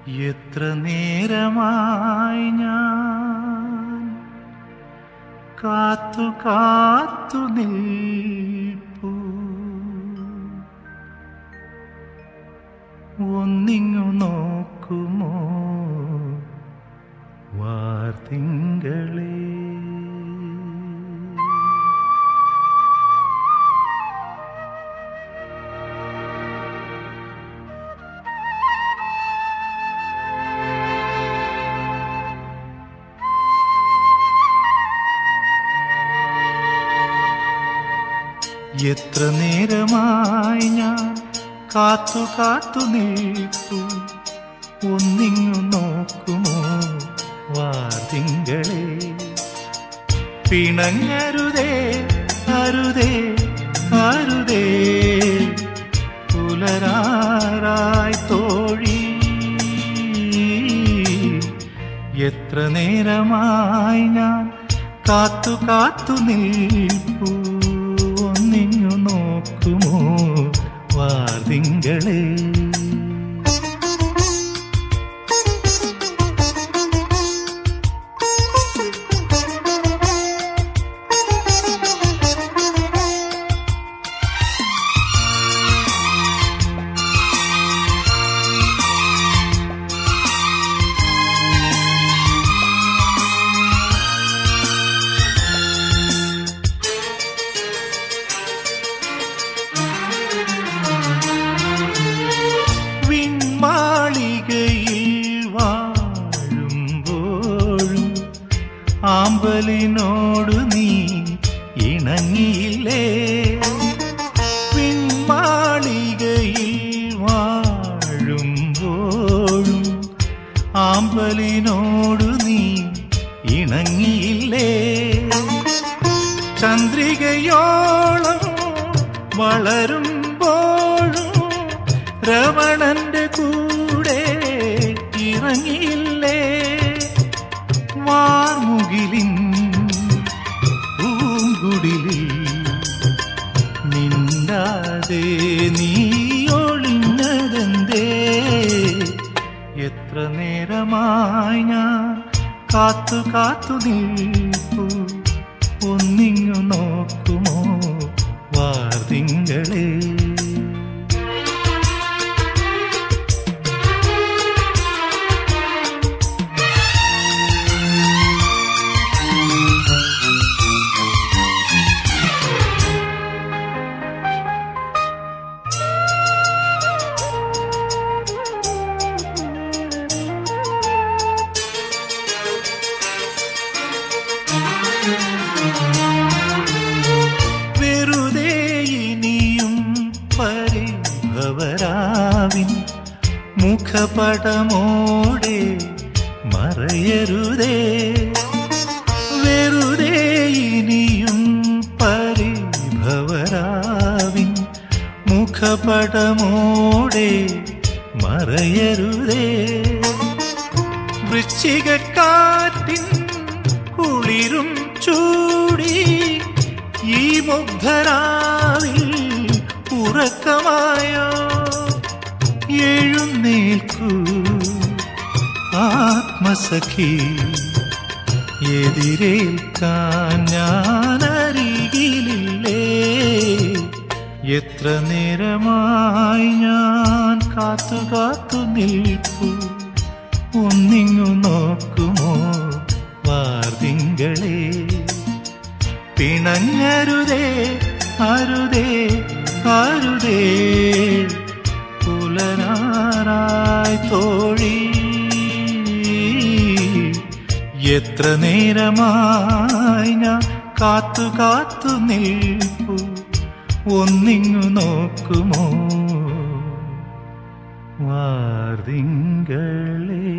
എത്ര നേരമായി ഞാൻ കാത്തു കാത്തു നിൽപ്പു ഒന്നിങ്ങു നോക്കുമോ വാർത്തിങ്കളേ എത്ര നേരമായി ഞാൻ കാത്തു കാത്തു നിൽപ്പു ഒന്നിങ്ങു നോക്കുമോ വാതിങ്കളെ പിണങ്ങരുതേ അരുതേ അരുതേ പുലരാറായി തോഴി എത്ര നേരമായി ഞാൻ കാത്തു കാത്തു നിൽപ്പു ഒന്നിങ്ങു നോക്കുമോ വാതിങ്കളേ വിൺമാളികയിൽ വാഴുമ്പോഴും ആമ്പലിനോട് നീ ഇണങ്ങിയില്ലേ വിൺമാളികയിൽ വാഴുമ്പോഴും ആമ്പലിനോട് നീ ഇണങ്ങിയില്ലേ ചന്ദ്രികയോളം വളരുമ്പോഴും രമണന്റെ കൂടെ ഇറങ്ങിയില്ലേ വാർമുകിലിൻ പൂങ്കുടിലിൽ മിണ്ടാതെ നീ ഒളിഞ്ഞതെന്തേ എത്ര നേരമായി ഞാൻ കാത്തു കാത്തു നിൽപ്പു ഒന്നിങ്ങു നോക്കുമോ വാർതിങ്കളേ വെറുതെ ഇനിയും പരിഭവരാവിൻ മുഖപടമോടെ മറയരുതേ വെറുതെ ഇനിയും പരിഭവരാവിൻ മുഖപടമോടെ മറയരുതേ വൃശ്ചികക്കാറ്റിൻ കുളിരും ചൂടി ഈ മുഗ്ധരാവിൽ ഉറക്കമായോ എഴുന്നേൽക്കൂ ആത്മസഖി എതിരേൽക്കാൻ ഞാനരികിലില്ലേ എത്ര നേരമായി ഞാൻ കാത്തു കാത്തു നിൽപ്പു ഒന്നിങ്ങു നോക്കുമോ വാർതിങ്കളേ പിണങ്ങരുതേ അരുതേ അരുതേ പുലരാറായി തോഴി എത്ര നേരമായി ഞാൻ കാത്തു കാത്തു നിൽപ്പു ഒന്നിങ്ങു നോക്കുമോ വാർതിങ്കളേ